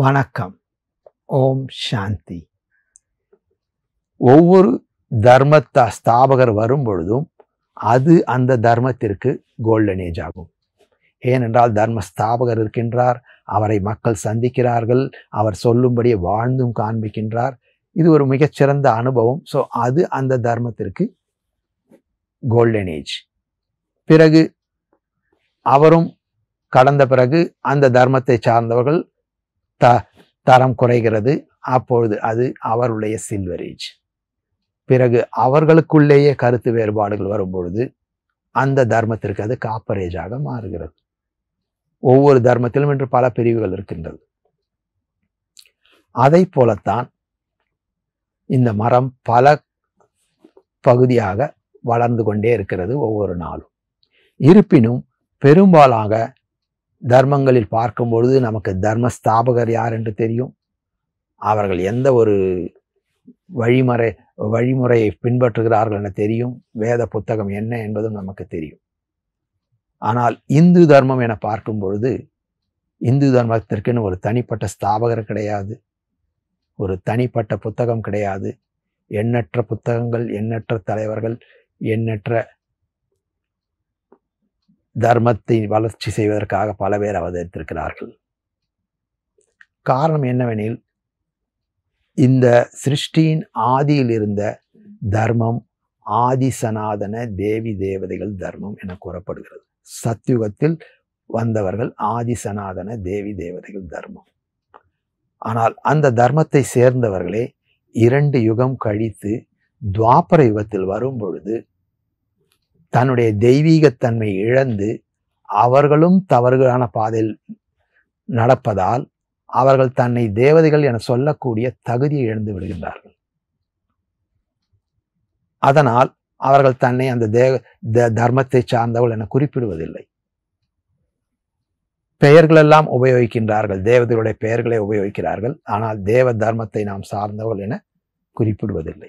வணக்கம் ஓம் சாந்தி ஒவ்வொரு தர்மத்த ஸ்தாபகர் வரும் பொழுதும் அது அந்த தர்மத்திற்கு கோல்டன் ஏஜ் ஆகும் ஏனென்றால் தர்ம ஸ்தாபகர் இருக்கின்றார் அவரை மக்கள் சந்திக்கிறார்கள் அவர் சொல்லும்படி வாழ்ந்தும் காண்பிக்கின்றார் இது ஒரு மிகச்சிறந்த அனுபவம் ஸோ அது அந்த தர்மத்திற்கு கோல்டன் ஏஜ் பிறகு அவரும் கடந்த பிறகு அந்த தர்மத்தை சார்ந்தவர்கள் த தரம் குறைகிறது அப்பொழுது அது அவருடைய சில்வர் ஏஜ் பிறகு அவர்களுக்குள்ளேயே கருத்து வேறுபாடுகள் வரும் பொழுது அந்த தர்மத்திற்கு அது காப்பரேஜாக மாறுகிறது ஒவ்வொரு தர்மத்திலும் இன்று பல பிரிவுகள் இருக்கின்றது அதை போலத்தான் இந்த மரம் பல பகுதியாக வளர்ந்து கொண்டே இருக்கிறது ஒவ்வொரு நாளும் இருப்பினும் பெரும்பாலாக தர்மங்களில் பார்க்கும் பொழுது நமக்கு தர்ம ஸ்தாபகர் யார் என்று தெரியும் அவர்கள் எந்த ஒரு வழிமுறை வழிமுறையை பின்பற்றுகிறார்கள் என தெரியும் வேத புத்தகம் என்ன என்பதும் நமக்கு தெரியும் ஆனால் இந்து தர்மம் என பார்க்கும் பொழுது இந்து தர்மத்திற்குன்னு ஒரு தனிப்பட்ட ஸ்தாபகர் கிடையாது ஒரு தனிப்பட்ட புத்தகம் கிடையாது எண்ணற்ற புத்தகங்கள் எண்ணற்ற தலைவர்கள் எண்ணற்ற தர்மத்தை வளர்ச்சி செய்வதற்காக பல பேர் அவதரித்திருக்கிறார்கள் காரணம் என்னவெனில் இந்த சிருஷ்டியின் ஆதியில் இருந்த தர்மம் ஆதி சனாதன தேவி தேவதைகள் தர்மம் என கூறப்படுகிறது சத்யுகத்தில் வந்தவர்கள் ஆதி சனாதன தேவி தேவதைகள் தர்மம் ஆனால் அந்த தர்மத்தை சேர்ந்தவர்களே இரண்டு யுகம் கழித்து துவாபர யுகத்தில் வரும் பொழுது தன்னுடைய தெய்வீகத்தன்மை இழந்து அவர்களும் தவறுகளான பாதையில் நடப்பதால் அவர்கள் தன்னை தேவதைகள் என சொல்லக்கூடிய தகுதியை இழந்து விடுகின்றார்கள் அதனால் அவர்கள் தன்னை அந்த தேவ தர்மத்தை சார்ந்தவர்கள் என குறிப்பிடுவதில்லை பெயர்களெல்லாம் உபயோகிக்கின்றார்கள் தேவதைகளுடைய பெயர்களை உபயோகிக்கிறார்கள் ஆனால் தேவ தர்மத்தை நாம் சார்ந்தவர்கள் என குறிப்பிடுவதில்லை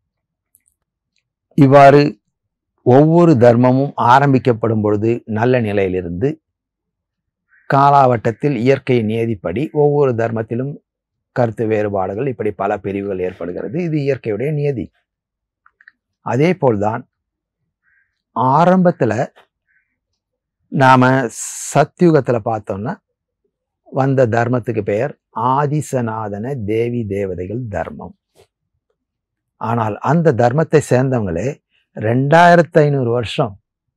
இவ்வாறு ஒவ்வொரு தர்மமும் ஆரம்பிக்கப்படும் பொழுது நல்ல நிலையிலிருந்து காலாவட்டத்தில் இயற்கை நியதிப்படி ஒவ்வொரு தர்மத்திலும் கருத்து வேறுபாடுகள் இப்படி பல பிரிவுகள் ஏற்படுகிறது இது இயற்கையுடைய நியதி அதே போல்தான் ஆரம்பத்தில் நாம சத்யுகத்தில் பார்த்தோம்னா வந்த தர்மத்துக்கு பெயர் ஆதிசநாதன தேவி தேவதைகள் தர்மம் ஆனால் அந்த தர்மத்தை சேர்ந்தவங்களே ரெண்டாயிரத்தி ஐநூறு வருஷம்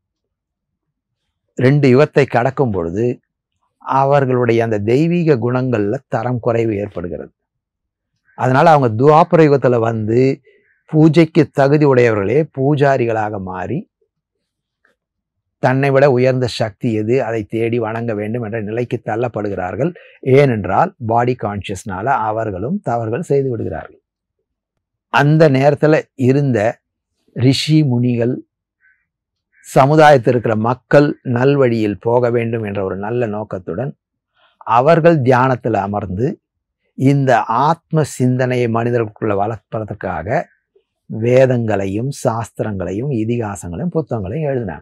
ரெண்டு யுகத்தை கடக்கும் பொழுது அவர்களுடைய அந்த தெய்வீக குணங்கள்ல தரம் குறைவு ஏற்படுகிறது அதனால அவங்க துவாபர யுகத்துல வந்து பூஜைக்கு தகுதி உடையவர்களே பூஜாரிகளாக மாறி தன்னை விட உயர்ந்த சக்தி எது அதை தேடி வணங்க வேண்டும் என்ற நிலைக்கு தள்ளப்படுகிறார்கள் ஏனென்றால் பாடி கான்சியஸ்னால அவர்களும் தவறுகள் செய்து விடுகிறார்கள் அந்த நேரத்துல இருந்த ரிஷி முனிகள் சமுதாயத்தில் இருக்கிற மக்கள் நல்வழியில் போக வேண்டும் என்ற ஒரு நல்ல நோக்கத்துடன் அவர்கள் தியானத்தில் அமர்ந்து இந்த ஆத்ம சிந்தனையை மனிதர்களுக்குள்ள வளர்ப்பதற்காக வேதங்களையும் சாஸ்திரங்களையும் இதிகாசங்களையும் புத்தகங்களையும் எழுதினாங்க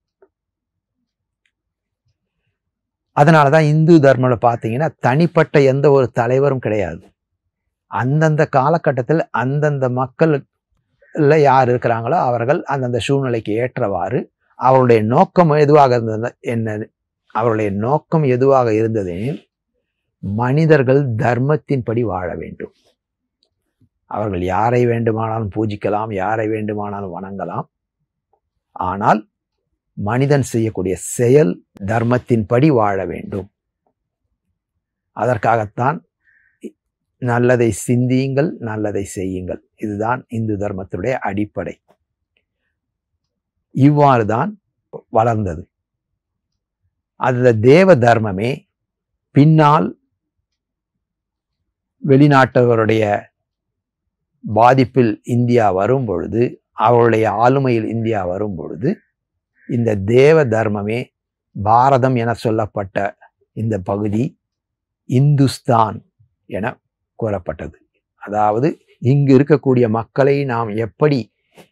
அதனாலதான் இந்து தர்மத்தில் பார்த்தீங்கன்னா தனிப்பட்ட எந்த ஒரு தலைவரும் கிடையாது அந்தந்த காலகட்டத்தில் அந்தந்த மக்கள் இல்லை யார் இருக்கிறாங்களோ அவர்கள் அந்தந்த சூழ்நிலைக்கு ஏற்றவாறு அவருடைய நோக்கம் எதுவாக இருந்தது என்ன அவருடைய நோக்கம் எதுவாக இருந்ததெனில் மனிதர்கள் தர்மத்தின்படி வாழ வேண்டும் அவர்கள் யாரை வேண்டுமானாலும் பூஜிக்கலாம் யாரை வேண்டுமானாலும் வணங்கலாம் ஆனால் மனிதன் செய்யக்கூடிய செயல் தர்மத்தின்படி வாழ வேண்டும் அதற்காகத்தான் நல்லதை சிந்தியுங்கள் நல்லதை செய்யுங்கள் இதுதான் இந்து தர்மத்தினுடைய அடிப்படை இவ்வாறு தான் வளர்ந்தது அந்த தேவ தர்மமே பின்னால் வெளிநாட்டவருடைய பாதிப்பில் இந்தியா வரும் பொழுது அவருடைய ஆளுமையில் இந்தியா வரும் பொழுது இந்த தேவ தர்மமே பாரதம் என சொல்லப்பட்ட இந்த பகுதி இந்துஸ்தான் என கூறப்பட்டது அதாவது இங்கு இருக்கக்கூடிய மக்களை நாம் எப்படி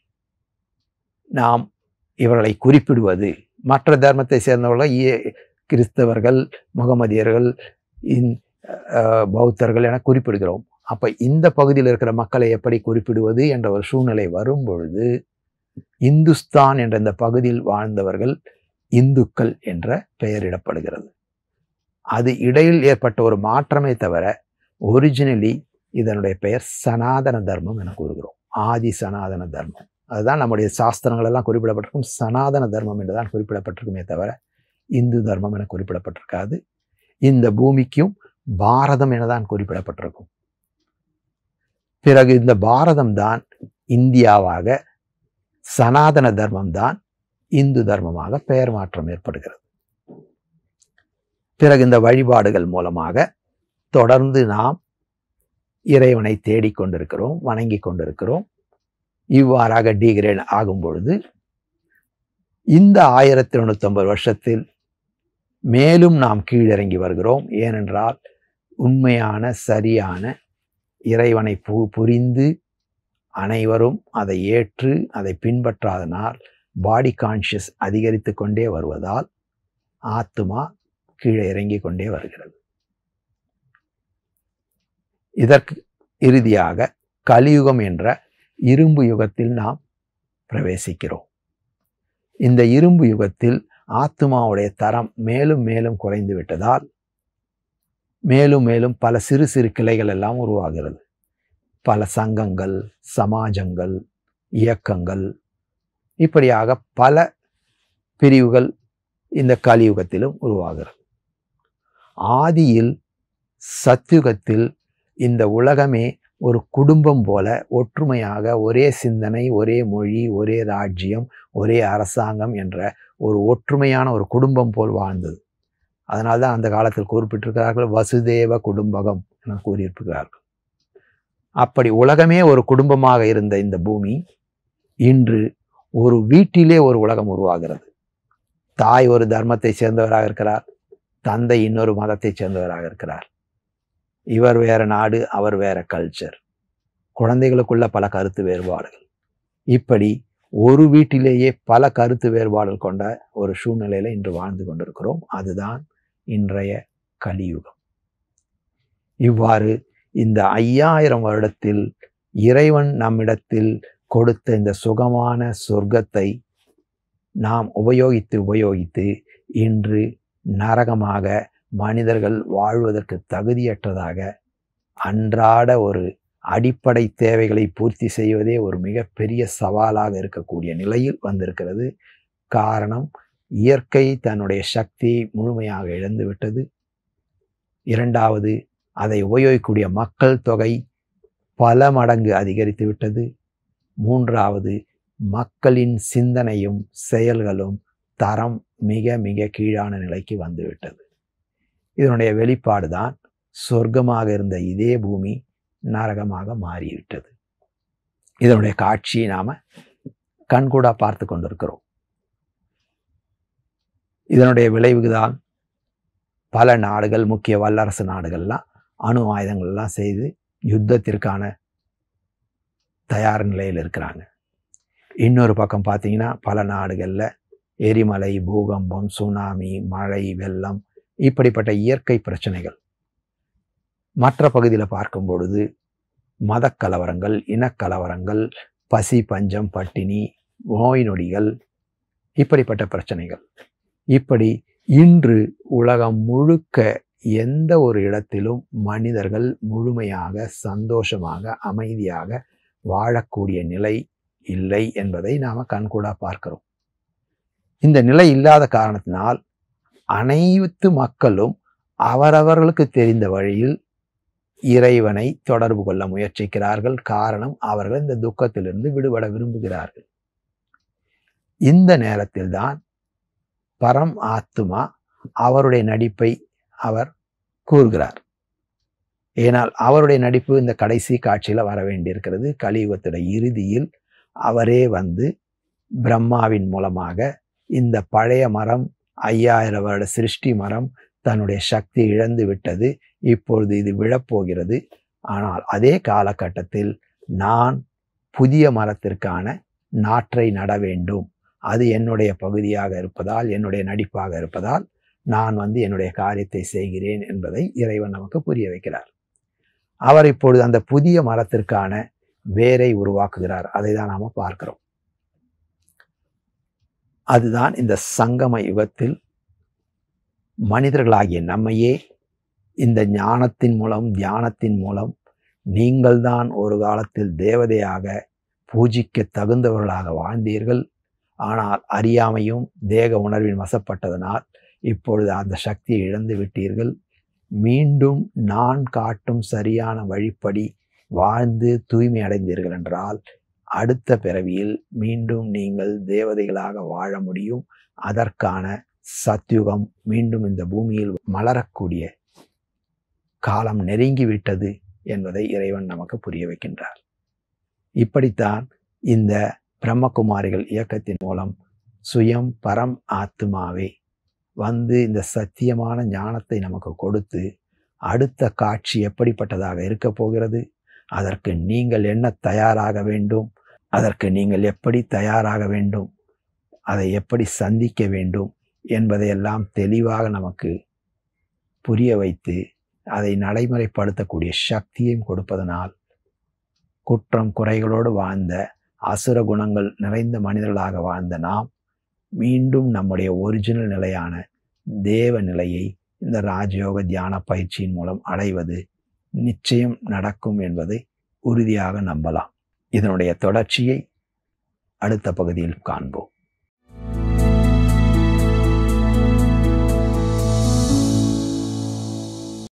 நாம் இவர்களை குறிப்பிடுவது மற்ற தர்மத்தை சேர்ந்தவர்கள் கிறிஸ்தவர்கள் முகமதியர்கள் இந் அஹ், பௌத்தர்கள் என குறிப்பிடுகிறோம் அப்ப இந்த பகுதியில் இருக்கிற மக்களை எப்படி குறிப்பிடுவது என்ற ஒரு சூழ்நிலை வரும் பொழுது இந்துஸ்தான் என்ற இந்த பகுதியில் வாழ்ந்தவர்கள் இந்துக்கள் என்ற பெயரிடப்படுகிறது அது இடையில் ஏற்பட்ட ஒரு மாற்றமே தவிர ஒரிஜினலி இதனுடைய பெயர் சனாதன தர்மம் என கூறுகிறோம் ஆதி சனாதன தர்மம் அதுதான் நம்முடைய சாஸ்திரங்கள் எல்லாம் குறிப்பிடப்பட்டிருக்கும் சனாதன தர்மம் என்றுதான் குறிப்பிடப்பட்டிருக்குமே தவிர இந்து தர்மம் என குறிப்பிடப்பட்டிருக்காது இந்த பூமிக்கும் பாரதம் எனதான் குறிப்பிடப்பட்டிருக்கும் பிறகு இந்த பாரதம் தான் இந்தியாவாக சனாதன தர்மம் தான் இந்து தர்மமாக பெயர் மாற்றம் ஏற்படுகிறது பிறகு இந்த வழிபாடுகள் மூலமாக தொடர்ந்து நாம் இறைவனை தேடிக் கொண்டிருக்கிறோம் வணங்கி கொண்டிருக்கிறோம் இவ்வாறாக டீகிரேட் ஆகும் பொழுது இந்த ஆயிரத்தி எண்ணூத்தொன்பது வருஷத்தில் மேலும் நாம் கீழிறங்கி வருகிறோம் ஏனென்றால் உண்மையான சரியான இறைவனை பு புரிந்து அனைவரும் அதை ஏற்று அதை பின்பற்றாதனால் பாடி கான்ஷியஸ் அதிகரித்து கொண்டே வருவதால் ஆத்மா கீழே இறங்கி கொண்டே வருகிறது இதற்கு இறுதியாக கலியுகம் என்ற இரும்பு யுகத்தில் நாம் பிரவேசிக்கிறோம் இந்த இரும்பு யுகத்தில் ஆத்மாவுடைய தரம் மேலும் மேலும் குறைந்து விட்டதால் மேலும் மேலும் பல சிறு சிறு கிளைகள் எல்லாம் உருவாகிறது பல சங்கங்கள் சமாஜங்கள் இயக்கங்கள் இப்படியாக பல பிரிவுகள் இந்த கலியுகத்திலும் உருவாகிறது ஆதியில் சத்யுகத்தில் இந்த உலகமே ஒரு குடும்பம் போல ஒற்றுமையாக ஒரே சிந்தனை ஒரே மொழி ஒரே ராஜ்யம் ஒரே அரசாங்கம் என்ற ஒரு ஒற்றுமையான ஒரு குடும்பம் போல் வாழ்ந்தது அதனால்தான் அந்த காலத்தில் குறிப்பிட்டிருக்கிறார்கள் வசுதேவ குடும்பகம் என கூறியிருக்கிறார்கள் அப்படி உலகமே ஒரு குடும்பமாக இருந்த இந்த பூமி இன்று ஒரு வீட்டிலே ஒரு உலகம் உருவாகிறது தாய் ஒரு தர்மத்தை சேர்ந்தவராக இருக்கிறார் தந்தை இன்னொரு மதத்தை சேர்ந்தவராக இருக்கிறார் இவர் வேற நாடு அவர் வேற கல்ச்சர் குழந்தைகளுக்குள்ள பல கருத்து வேறுபாடுகள் இப்படி ஒரு வீட்டிலேயே பல கருத்து வேறுபாடுகள் கொண்ட ஒரு சூழ்நிலையில இன்று வாழ்ந்து கொண்டிருக்கிறோம் அதுதான் இன்றைய கலியுகம் இவ்வாறு இந்த ஐயாயிரம் வருடத்தில் இறைவன் நம்மிடத்தில் கொடுத்த இந்த சுகமான சொர்க்கத்தை நாம் உபயோகித்து உபயோகித்து இன்று நரகமாக மனிதர்கள் வாழ்வதற்கு தகுதியற்றதாக அன்றாட ஒரு அடிப்படை தேவைகளை பூர்த்தி செய்வதே ஒரு மிகப்பெரிய சவாலாக இருக்கக்கூடிய நிலையில் வந்திருக்கிறது காரணம் இயற்கை தன்னுடைய சக்தியை முழுமையாக இழந்துவிட்டது இரண்டாவது அதை உபயோகிக்கக்கூடிய மக்கள் தொகை பல மடங்கு அதிகரித்து விட்டது மூன்றாவது மக்களின் சிந்தனையும் செயல்களும் தரம் மிக மிக கீழான நிலைக்கு வந்துவிட்டது இதனுடைய வெளிப்பாடு தான் சொர்க்கமாக இருந்த இதே பூமி நரகமாக மாறிவிட்டது இதனுடைய காட்சியை நாம கண்கூடா பார்த்து கொண்டிருக்கிறோம் இதனுடைய விளைவுதான் பல நாடுகள் முக்கிய வல்லரசு நாடுகள்லாம் அணு ஆயுதங்கள்லாம் செய்து யுத்தத்திற்கான தயார் நிலையில் இருக்கிறாங்க இன்னொரு பக்கம் பார்த்தீங்கன்னா பல நாடுகளில் எரிமலை பூகம்பம் சுனாமி மழை வெள்ளம் இப்படிப்பட்ட இயற்கை பிரச்சனைகள் மற்ற பகுதியில் பார்க்கும் பொழுது மதக்கலவரங்கள் இனக்கலவரங்கள் பசி பஞ்சம் பட்டினி நோய் நொடிகள் இப்படிப்பட்ட பிரச்சனைகள் இப்படி இன்று உலகம் முழுக்க எந்த ஒரு இடத்திலும் மனிதர்கள் முழுமையாக சந்தோஷமாக அமைதியாக வாழக்கூடிய நிலை இல்லை என்பதை நாம கண்கூடா பார்க்கிறோம் இந்த நிலை இல்லாத காரணத்தினால் அனைத்து மக்களும் அவரவர்களுக்கு தெரிந்த வழியில் இறைவனை தொடர்பு கொள்ள முயற்சிக்கிறார்கள் காரணம் அவர்கள் இந்த துக்கத்திலிருந்து விடுபட விரும்புகிறார்கள் இந்த நேரத்தில் தான் பரம் ஆத்துமா அவருடைய நடிப்பை அவர் கூறுகிறார் ஏனால் அவருடைய நடிப்பு இந்த கடைசி காட்சியில வர வேண்டியிருக்கிறது கலியுகத்துடைய இறுதியில் அவரே வந்து பிரம்மாவின் மூலமாக இந்த பழைய மரம் ஐயாயிரம் வருட சிருஷ்டி மரம் தன்னுடைய சக்தி இழந்து விட்டது இப்பொழுது இது விழப்போகிறது ஆனால் அதே காலகட்டத்தில் நான் புதிய மரத்திற்கான நாற்றை நட வேண்டும் அது என்னுடைய பகுதியாக இருப்பதால் என்னுடைய நடிப்பாக இருப்பதால் நான் வந்து என்னுடைய காரியத்தை செய்கிறேன் என்பதை இறைவன் நமக்கு புரிய வைக்கிறார் அவர் இப்பொழுது அந்த புதிய மரத்திற்கான வேரை உருவாக்குகிறார் அதை தான் நாம பார்க்கிறோம் அதுதான் இந்த சங்கம யுகத்தில் மனிதர்களாகிய நம்மையே இந்த ஞானத்தின் மூலம் தியானத்தின் மூலம் நீங்கள்தான் ஒரு காலத்தில் தேவதையாக பூஜிக்க தகுந்தவர்களாக வாழ்ந்தீர்கள் ஆனால் அறியாமையும் தேக உணர்வின் வசப்பட்டதனால் இப்பொழுது அந்த சக்தியை இழந்து விட்டீர்கள் மீண்டும் நான் காட்டும் சரியான வழிப்படி வாழ்ந்து தூய்மை அடைந்தீர்கள் என்றால் அடுத்த பிறவியில் மீண்டும் நீங்கள் தேவதைகளாக வாழ முடியும் அதற்கான சத்யுகம் மீண்டும் இந்த பூமியில் மலரக்கூடிய காலம் நெருங்கிவிட்டது என்பதை இறைவன் நமக்கு புரிய வைக்கின்றார் இப்படித்தான் இந்த பிரம்மகுமாரிகள் இயக்கத்தின் மூலம் சுயம் பரம் ஆத்மாவே வந்து இந்த சத்தியமான ஞானத்தை நமக்கு கொடுத்து அடுத்த காட்சி எப்படிப்பட்டதாக இருக்க போகிறது அதற்கு நீங்கள் என்ன தயாராக வேண்டும் அதற்கு நீங்கள் எப்படி தயாராக வேண்டும் அதை எப்படி சந்திக்க வேண்டும் என்பதையெல்லாம் தெளிவாக நமக்கு புரிய வைத்து அதை நடைமுறைப்படுத்தக்கூடிய சக்தியையும் கொடுப்பதனால் குற்றம் குறைகளோடு வாழ்ந்த அசுர குணங்கள் நிறைந்த மனிதர்களாக வாழ்ந்த நாம் மீண்டும் நம்முடைய ஒரிஜினல் நிலையான தேவ நிலையை இந்த ராஜயோக தியான பயிற்சியின் மூலம் அடைவது நிச்சயம் நடக்கும் என்பதை உறுதியாக நம்பலாம் இதனுடைய தொடர்ச்சியை அடுத்த பகுதியில் காண்போம்